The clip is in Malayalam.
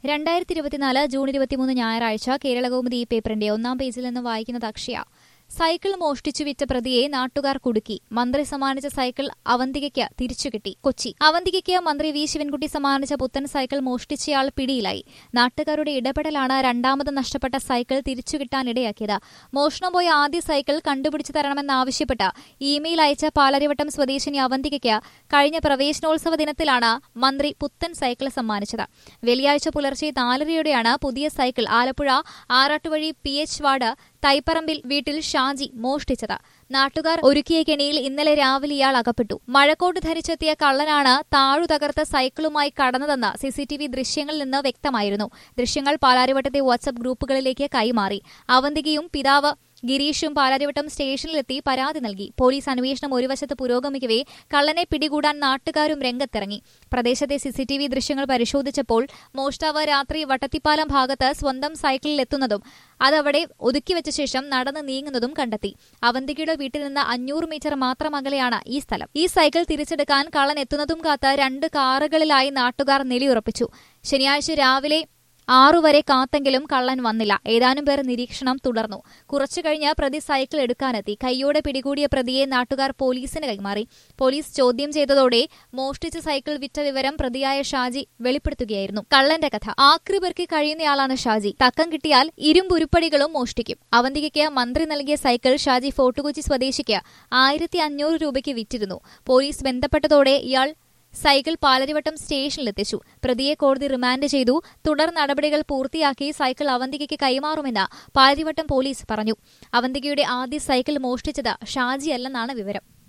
രണ്ടായിരത്തി ഇരുപത്തിനാല് ജൂൺ ഇരുപത്തിമൂന്ന് ഞായറാഴ്ച കേരളകൗമുദി ഈ പേപ്പറിന്റെ ഒന്നാം പേജിൽ നിന്ന് വായിക്കുന്നത് അക്ഷയ സൈക്കിൾ മോഷ്ടിച്ചു വിറ്റ പ്രതിയെ നാട്ടുകാർ കുടുക്കി മന്ത്രി സമ്മാനിച്ച സൈക്കിൾ അവന്തികയ്ക്ക് തിരിച്ചുകിട്ടി കൊച്ചി അവന്തികയ്ക്ക് മന്ത്രി വി ശിവൻകുട്ടി സമ്മാനിച്ച പുത്തൻ സൈക്കിൾ മോഷ്ടിച്ചയാൾ പിടിയിലായി നാട്ടുകാരുടെ ഇടപെടലാണ് രണ്ടാമത് നഷ്ടപ്പെട്ട സൈക്കിൾ തിരിച്ചുകിട്ടാനിടയാക്കിയത് മോഷണം പോയ ആദ്യ സൈക്കിൾ കണ്ടുപിടിച്ചു തരണമെന്നാവശ്യപ്പെട്ട് ഇമെയിൽ അയച്ച പാലരിവട്ടം സ്വദേശിനി അവന്തികയ്ക്ക് കഴിഞ്ഞ പ്രവേശനോത്സവ ദിനത്തിലാണ് മന്ത്രി പുത്തൻ സൈക്കിൾ സമ്മാനിച്ചത് വെള്ളിയാഴ്ച പുലർച്ചെ നാലരയോടെയാണ് പുതിയ cycle Alappuzha Arattuvazhi P H ward തൈപ്പറമ്പിൽ വീട്ടിൽ ഷാജി മോഷ്ടിച്ചത് നാട്ടുകാർ ഒരുക്കിയ കെണിയിൽ ഇന്നലെ രാവിലെ ഇയാൾ അകപ്പെട്ടു മഴക്കോട്ട് ധരിച്ചെത്തിയ കള്ളനാണ് താഴു തകർത്ത സൈക്കിളുമായി കടന്നതെന്ന് സിസിടിവി ദൃശ്യങ്ങളിൽ നിന്ന് വ്യക്തമായിരുന്നു ദൃശ്യങ്ങൾ പാലാരിവട്ടത്തെ വാട്സ്ആപ്പ് ഗ്രൂപ്പുകളിലേക്ക് കൈമാറി അവന്തികയും പിതാവ് ഗിരീഷും പാലാരിവട്ടം സ്റ്റേഷനിലെത്തി പരാതി നൽകി പോലീസ് അന്വേഷണം ഒരു വശത്ത് പുരോഗമിക്കവേ കള്ളനെ പിടികൂടാൻ നാട്ടുകാരും രംഗത്തിറങ്ങി പ്രദേശത്തെ സിസിടിവി ദൃശ്യങ്ങൾ പരിശോധിച്ചപ്പോൾ മോഷ്ടാവ് രാത്രി വട്ടത്തിപ്പാലം ഭാഗത്ത് സ്വന്തം സൈക്കിളിലെത്തുന്നതും അതവിടെ ഒതുക്കിവെച്ച ശേഷം നടന്ന് നീങ്ങുന്നതും കണ്ടെത്തി അവന്തികയുടെ വീട്ടിൽ നിന്ന് അഞ്ഞൂറ് മീറ്റർ മാത്രം അകലെയാണ് ഈ സ്ഥലം ഈ സൈക്കിൾ തിരിച്ചെടുക്കാൻ കള്ളൻ എത്തുന്നതും കാത്ത് രണ്ട് കാറുകളിലായി നാട്ടുകാർ നിലയുറപ്പിച്ചു ശനിയാഴ്ച രാവിലെ ആറുവരെ കാത്തെങ്കിലും കള്ളൻ വന്നില്ല ഏതാനും പേർ നിരീക്ഷണം തുടർന്നു കുറച്ചു കഴിഞ്ഞ് പ്രതി സൈക്കിൾ എടുക്കാനെത്തി കൈയോടെ പിടികൂടിയ പ്രതിയെ നാട്ടുകാർ പോലീസിന് കൈമാറി പോലീസ് ചോദ്യം ചെയ്തതോടെ മോഷ്ടിച്ച സൈക്കിൾ വിറ്റ വിവരം പ്രതിയായ ഷാജി വെളിപ്പെടുത്തുകയായിരുന്നു കള്ളന്റെ കഥ ആക്രി പെറുക്കി കഴിയുന്നയാളാണ് ഷാജി തക്കം കിട്ടിയാൽ ഇരുമ്പുരുപ്പടികളും മോഷ്ടിക്കും അവന്തികയ്ക്ക് മന്ത്രി നൽകിയ സൈക്കിൾ ഷാജി ഫോർട്ടുകൊച്ചി സ്വദേശിക്ക് ആയിരത്തി അഞ്ഞൂറ് രൂപയ്ക്ക് വിറ്റിരുന്നു പോലീസ് ബന്ധപ്പെട്ടതോടെ ഇയാൾ സൈക്കിൾ പാലരിവട്ടം സ്റ്റേഷനിലെത്തിച്ചു പ്രതിയെ കോടതി റിമാൻഡ് ചെയ്തു തുടർ നടപടികൾ പൂർത്തിയാക്കി സൈക്കിൾ അവന്തികയ്ക്ക് കൈമാറുമെന്ന് പാലരിവട്ടം പോലീസ് പറഞ്ഞു അവന്തികയുടെ ആദ്യ സൈക്കിൾ മോഷ്ടിച്ചത് ഷാജിയല്ലെന്നാണ് വിവരം